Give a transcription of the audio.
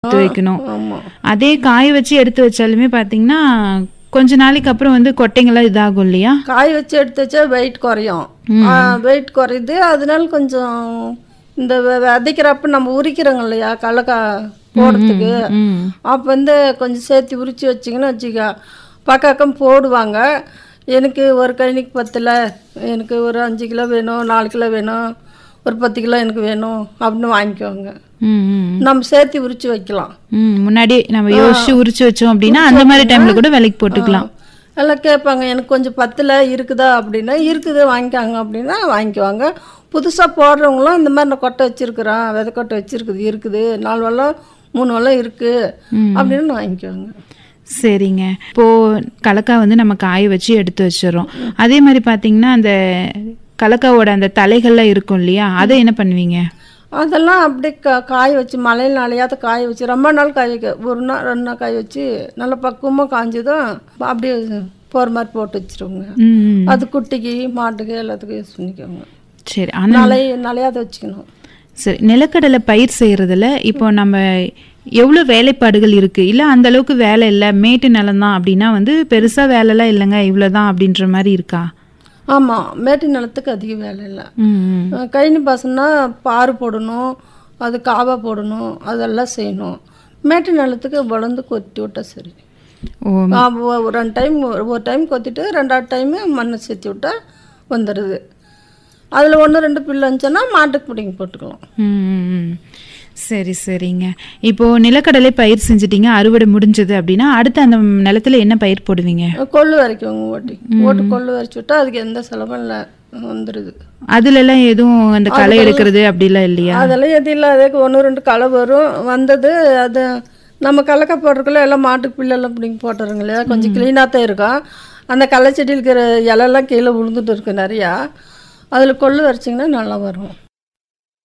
எடுத்து வைக்கணும் ஆமாம் அதே காய வச்சு எடுத்து வச்சாலுமே பார்த்தீங்கன்னா கொஞ்ச நாளைக்கு அப்புறம் வந்து கொட்டைங்கெல்லாம் இதாகும் இல்லையா காய வச்சு எடுத்து வச்சா வெயிட் குறையும் வெயிட் குறையுது அதனால கொஞ்சம் இந்த வெ- விதைக்கிறப்ப நம்ம உரிக்கிறோங்க இல்லையா கடலக்கா போடுறதுக்கு ம் அப்போ வந்து கொஞ்சம் சேர்த்து உரிச்சு வச்சிங்கன்னா வச்சுக்க பக்கம் போடுவாங்க எனக்கு ஒரு கைனிக்கு பத்தில் எனக்கு ஒரு அஞ்சு கிலோ வேணும் நாலு கிலோ வேணும் ஒரு பத்து கிலோ எனக்கு வேணும் அப்படின்னு வாங்கிக்குவாங்க ம் ம் நம்ம சேர்த்து உரிச்சு வைக்கலாம் ம் முன்னாடி நம்ம யோசிச்சு உரிச்சு வச்சோம் அப்படின்னா அந்த மாதிரி டைம்ல கூட விலைக்கு போட்டுக்கலாம் எல்லாம் கேட்பாங்க எனக்கு கொஞ்சம் பத்தில் இருக்குதா அப்படின்னா இருக்குது வாங்கிக்காங்க அப்படின்னா வாங்கிக்குவாங்க புதுசாக போடுறவங்களும் இந்த மாதிரி நான் கொட்டை வச்சிருக்கிறேன் விதை கொட்டை வச்சிருக்குது இருக்குது நாலு வெள்ளம் மூணு வெள்ளம் இருக்குது அப்படின்னு வாங்கிக்குவாங்க சரிங்க இப்போ கலக்கா வந்து நம்ம காய வச்சு எடுத்து வச்சிடறோம் அதே மாதிரி பார்த்தீங்கன்னா அந்த கலக்காவோட அந்த தலைகள்லாம் இருக்கும் இல்லையா அதை என்ன பண்ணுவீங்க அதெல்லாம் அப்படியே கா காய வச்சு மழையில் நனையாத காய வச்சு ரொம்ப நாள் காய வைக்க ஒரு நாள் ரெண்டு நாள் காய வச்சு நல்லா பக்குவமாக காஞ்சதும் அப்படியே போகிற மாதிரி போட்டு வச்சிருவோங்க ம் ம். அது குட்டிக்கு மாட்டுக்கு எல்லாத்துக்கும் யூஸ் பண்ணிக்கோங்க சரி ஆனால் நலை நலையாத வச்சுக்கணும் சரி நிலக்கடலை பயிர் செய்யறதுல இப்போ நம்ம எவ்வளோ வேலைப்பாடுகள் இருக்கு இல்லை அந்த அளவுக்கு வேலை இல்லை மேட்டு நிலம் தான் அப்படின்னா வந்து பெருசா வேலைலாம் இல்லைங்க இவ்வளோதான் அப்படின்ற மாதிரி இருக்கா ஆமாம் மேட்டு நிலத்துக்கு அதிக வேலை இல்லை ம் ம். அஹ் கழனி பாசனா பாரு போடணும் அது காவா போடணும் அதெல்லாம் செய்யணும் மேட்டு நிலத்துக்கு வளர்ந்து கொத்தி விட்டா சரி ஓ ஆ, ஒ- ஒரு ரெண்டு டைம் ஒரு டைம் கொத்திட்டு ரெண்டாவது டைமு மண்ணை சேர்த்து விட்டா வந்துடுது அதில் ஒன்று ரெண்டு பில்லு இருந்துச்சுன்னா மாட்டுக்கு பிடிங்கி போட்டுக்கலாம் ம், ம், ம். சரி சரிங்க இப்போ நிலக்கடலை பயிர் செஞ்சிட்டீங்க அறுவடை முடிஞ்சது அப்படின்னா அடுத்து அந்த நிலத்துல என்ன பயிர் போடுவீங்க கொள்ளு வரைக்கும் ஓட்டி ஓட்டு கொள்ளு வரைச்சி விட்டா அதுக்கு எந்த செலவும் இல்லை வந்துடுது அதுல எல்லாம் எதுவும் அந்த களை எடுக்கிறது அப்படிலாம் இல்லையா அதெல்லாம் எதுவும் இல்லை அதுக்கு ஒன்று ரெண்டு களை வரும் வந்தது அது நம்ம கடலக்கா போடுறதுக்குள்ள எல்லாம் மாட்டுக்கு பில்லெல்லாம் பிடிங்கி போட்டுறோங்க இல்லையா கொஞ்சம் க்ளீனாக தான் இருக்கும் அந்த கடலை செடி இருக்கிற இலெல்லாம் கீழே விழுந்துட்டு இருக்கு நிறையா அதில் கொள்ளு வரைச்சிங்கன்னா நல்லா வரும்